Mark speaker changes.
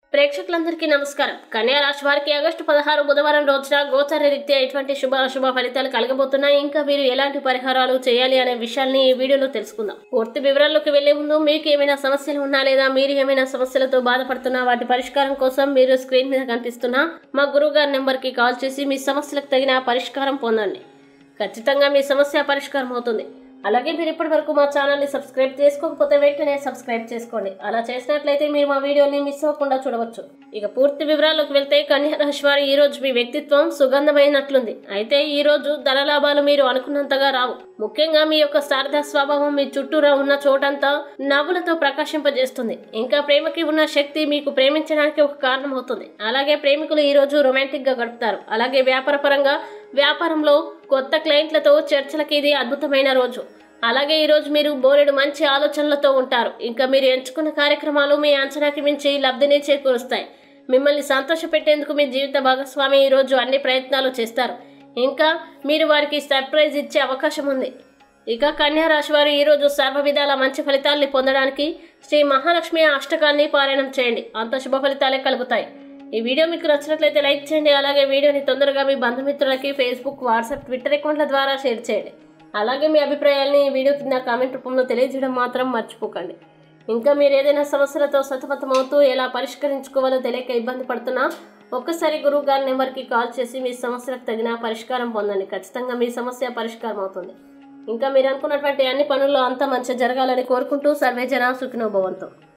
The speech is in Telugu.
Speaker 1: ప్రేక్షకులందరికీ నమస్కారం కన్యా రాశి వారికి ఆగస్టు పదహారు బుధవారం రోజున గోచర రీత్యా ఎటువంటి శుభ అశుభ ఫలితాలు కలగబోతున్నాయి ఇంకా మీరు ఎలాంటి పరిహారాలు చేయాలి అనే విషయాల్ని ఈ వీడియోలో తెలుసుకుందాం పూర్తి వివరాల్లోకి వెళ్లే ముందు మీకు ఏమైనా సమస్యలు ఉన్నా లేదా మీరు ఏమైనా సమస్యలతో బాధపడుతున్నా వాటి పరిష్కారం కోసం మీరు స్క్రీన్ మీద కనిపిస్తున్న మా గురువు గారి నెంబర్కి కాల్ చేసి మీ సమస్యలకు తగిన పరిష్కారం పొందండి ఖచ్చితంగా మీ సమస్య పరిష్కారం అవుతుంది అలాగే మీరు ఇప్పటి వరకు మా ఛానల్ని సబ్స్క్రైబ్ చేసుకోకపోతే వెంటనే సబ్స్క్రైబ్ చేసుకోండి అలా చేసినట్లయితే మీరు మా వీడియోని మిస్ అవ్వకుండా చూడవచ్చు ఇక పూర్తి వివరాల్లోకి వెళ్తే కన్యా రాశి వారి ఈ రోజు మీ వ్యక్తిత్వం సుగంధమైనట్లుంది అయితే ఈ రోజు ధన లాభాలు మీరు అనుకున్నంతగా రావు ముఖ్యంగా మీ యొక్క శారదా స్వభావం మీ చుట్టూరా ఉన్న చోటంతా నవ్వులతో ప్రకాశింపజేస్తుంది ఇంకా ప్రేమకి ఉన్న శక్తి మీకు ప్రేమించడానికి ఒక కారణం అవుతుంది అలాగే ప్రేమికులు ఈ రోజు రొమాంటిక్ గా గడుపుతారు అలాగే వ్యాపార పరంగా వ్యాపారంలో కొత్త క్లయింట్లతో చర్చలకి ఇది అద్భుతమైన రోజు అలాగే ఈరోజు మీరు బోలెడు మంచి ఆలోచనలతో ఉంటారు ఇంకా మీరు ఎంచుకున్న కార్యక్రమాలు మీ అంచనాకి మించి లబ్ధిని చేకూరుస్తాయి మిమ్మల్ని సంతోషపెట్టేందుకు మీ జీవిత భాగస్వామి ఈరోజు అన్ని ప్రయత్నాలు చేస్తారు ఇంకా మీరు వారికి సర్ప్రైజ్ ఇచ్చే అవకాశం ఉంది ఇక కన్యా రాశి వారు ఈరోజు సర్వ విధాల మంచి ఫలితాల్ని పొందడానికి శ్రీ మహాలక్ష్మి అష్టకాన్ని పారాయణం చేయండి అంత శుభ ఫలితాలే కలుగుతాయి ఈ వీడియో మీకు నచ్చినట్లయితే లైక్ చేయండి అలాగే వీడియోని తొందరగా మీ బంధుమిత్రులకి ఫేస్బుక్ వాట్సాప్ ట్విట్టర్ అకౌంట్ల ద్వారా షేర్ చేయండి అలాగే మీ అభిప్రాయాల్ని ఈ వీడియో కింద కామెంట్ రూపంలో తెలియజేయడం మాత్రం మర్చిపోకండి ఇంకా మీరు ఏదైనా సమస్యలతో సతమతమవుతూ ఎలా పరిష్కరించుకోవాలో తెలియక ఇబ్బంది పడుతున్నా ఒక్కసారి గురువు గారి నెంబర్కి కాల్ చేసి మీ సమస్యలకు తగిన పరిష్కారం పొందండి ఖచ్చితంగా మీ సమస్య పరిష్కారం అవుతుంది ఇంకా మీరు అనుకున్నటువంటి అన్ని పనుల్లో అంతా మంచి జరగాలని కోరుకుంటూ సర్వేజన సుఖినోభవంతో